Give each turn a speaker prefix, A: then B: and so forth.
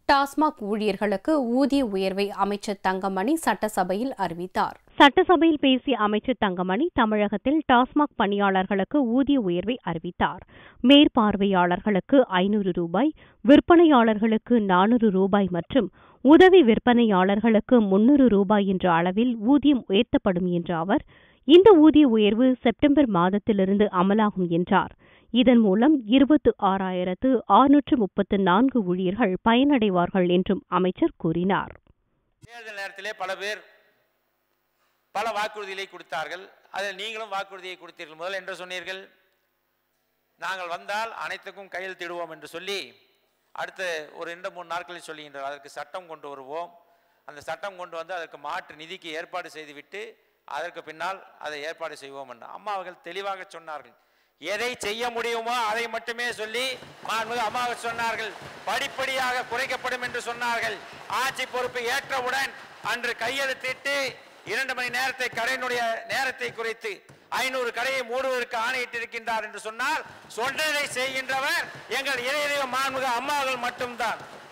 A: டாஸ்மாக் ஊழியர்களுக்கு ஊதிய உயர்வை அமைச்சர் தங்கமணி சட்டசபையில் அறிவித்தார்
B: சட்டசபையில் பேசிய அமைச்சர் தங்கமணி தமிழகத்தில் டாஸ்மாக் பணியாளர்களுக்கு ஊதிய உயர்வை அறிவித்தார் மேற்பார்வையாளர்களுக்கு ஐநூறு ரூபாய் விற்பனையாளர்களுக்கு நானூறு ரூபாய் மற்றும் உதவி விற்பனையாளர்களுக்கு முன்னூறு ரூபாய் என்ற அளவில் ஊதியம் உயர்த்தப்படும் என்ற அவர் இந்த ஊதிய உயர்வு செப்டம்பர் மாதத்திலிருந்து அமலாகும் என்றார் இதன் மூலம் இருபத்து ஆறாயிரத்து ஆறுநூற்று முப்பத்து நான்கு ஊழியர்கள் பயனடைவார்கள் என்றும் அமைச்சர் கூறினார்
C: தேர்தல் நேரத்திலே பல பேர் பல வாக்குறுதிகளை கொடுத்தார்கள் அதில் நீங்களும் வாக்குறுதியை கொடுத்தீர்கள் முதல் என்று சொன்னீர்கள் நாங்கள் வந்தால் அனைத்துக்கும் கையெழுத்திடுவோம் என்று சொல்லி அடுத்த ஒரு ரெண்டு மூணு நாட்களில் சொல்லுகின்றார் அதற்கு சட்டம் கொண்டு வருவோம் அந்த சட்டம் கொண்டு வந்து அதற்கு மாற்று நிதிக்கு ஏற்பாடு செய்துவிட்டு அதற்கு பின்னால் அதை ஏற்பாடு செய்வோம் என்று அம்மா அவர்கள் தெளிவாக சொன்னார்கள் எதை செய்ய முடியுமோ அதை மட்டுமே சொல்லி மாண்புமிகு அம்மா அவர்கள் சொன்னார்கள் படிப்படியாக குறைக்கப்படும் என்று சொன்னார்கள் ஆட்சி பொறுப்பு ஏற்றவுடன் அன்று கையெழுத்திட்டு இரண்டு மணி நேரத்தை கடையினுடைய நேரத்தை குறைத்து ஐநூறு கடையை மூடுவதற்கு ஆணையிட்டிருக்கின்றார் என்று சொன்னால் சொன்னதை செய்கின்றவர் எங்கள் இறைதெய்வ மாண்புமிகு அம்மாவர்கள் மட்டும்தான்